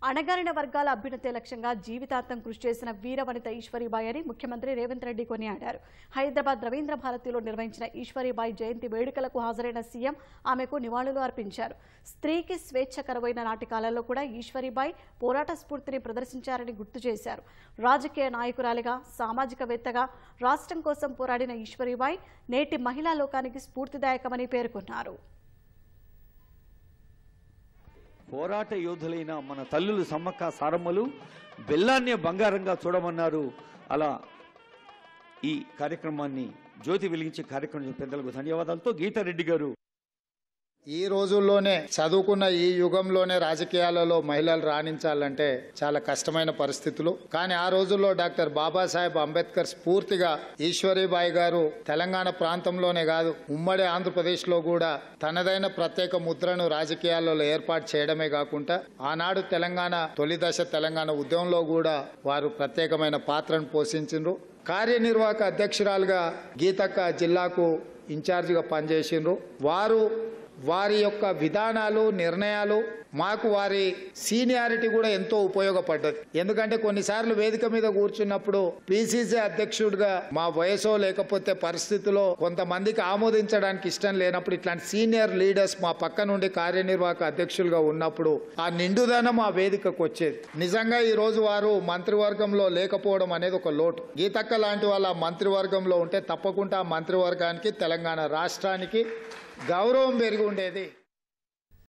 అణగారిన వర్గాల అభ్యున్నతే లక్ష్యంగా జీవితాంతం కృషి చేసిన వీరవనిత ఈశ్వరీబాయి అని ముఖ్యమంత్రి రేవంత్ రెడ్డి కొనియాడారు హైదరాబాద్ రవీంద్ర భారతిలో నిర్వహించిన ఈశ్వరీబాయి జయంతి వేడుకలకు హాజరైన సీఎం ఆమెకు నివాళులు అర్పించారు స్త్రీకి స్వేచ్ఛ కరువైన నాటి కాలంలో కూడా ఈశ్వరీబాయి పోరాట స్ఫూర్తిని ప్రదర్శించారని గుర్తు చేశారు రాజకీయ నాయకురాలిగా సామాజికవేత్తగా రాష్ట్రం కోసం పోరాడిన ఈశ్వరీబాయి నేటి మహిళా లోకానికి స్ఫూర్తిదాయకమని పేర్కొన్నారు పోరాట యోధులైన మన తల్లులు సమ్మక్క సారమ్మలు బెల్లాన్నే బంగారంగా చూడమన్నారు అలా ఈ కార్యక్రమాన్ని జ్యోతి వెలిగించే కార్యక్రమం పెద్దలకు ధన్యవాదాలతో గీతారెడ్డి గారు ఈ రోజుల్లోనే చదువుకున్న ఈ యుగంలోనే రాజకీయాలలో మహిళలు రాణించాలంటే చాలా కష్టమైన పరిస్థితులు కానీ ఆ రోజుల్లో డాక్టర్ బాబాసాహెబ్ అంబేద్కర్ స్ఫూర్తిగా ఈశ్వరీబాయి గారు తెలంగాణ ప్రాంతంలోనే కాదు ఉమ్మడి ఆంధ్రప్రదేశ్లో కూడా తనదైన ప్రత్యేక ముద్రను రాజకీయాలలో ఏర్పాటు చేయడమే కాకుండా ఆనాడు తెలంగాణ తొలి దశ తెలంగాణ ఉద్యమంలో కూడా వారు ప్రత్యేకమైన పాత్రను పోషించిండ్రు కార్యనిర్వాహక అధ్యక్షురాలుగా గీతక్క జిల్లాకు ఇన్ఛార్జిగా పనిచేసిండ్రు వారు వారి యొక్క విధానాలు నిర్ణయాలు మాకు వారి సీనియారిటీ కూడా ఎంతో ఉపయోగపడ్డది ఎందుకంటే కొన్నిసార్లు వేదిక మీద కూర్చున్నప్పుడు పిసిసి అధ్యక్షుడిగా మా వయసో లేకపోతే పరిస్థితిలో కొంతమందికి ఆమోదించడానికి ఇష్టం లేనప్పుడు ఇట్లాంటి సీనియర్ లీడర్స్ మా పక్క నుండి కార్యనిర్వాహక అధ్యక్షులుగా ఉన్నప్పుడు ఆ నిండుదనం ఆ వేదికకు వచ్చేది నిజంగా ఈ రోజు వారు మంత్రివర్గంలో లేకపోవడం అనేది ఒక లోటు గీతక్క లాంటి వాళ్ళ మంత్రివర్గంలో ఉంటే తప్పకుండా ఆ మంత్రివర్గానికి తెలంగాణ రాష్ట్రానికి గౌరవం పెరిగి ఉండేది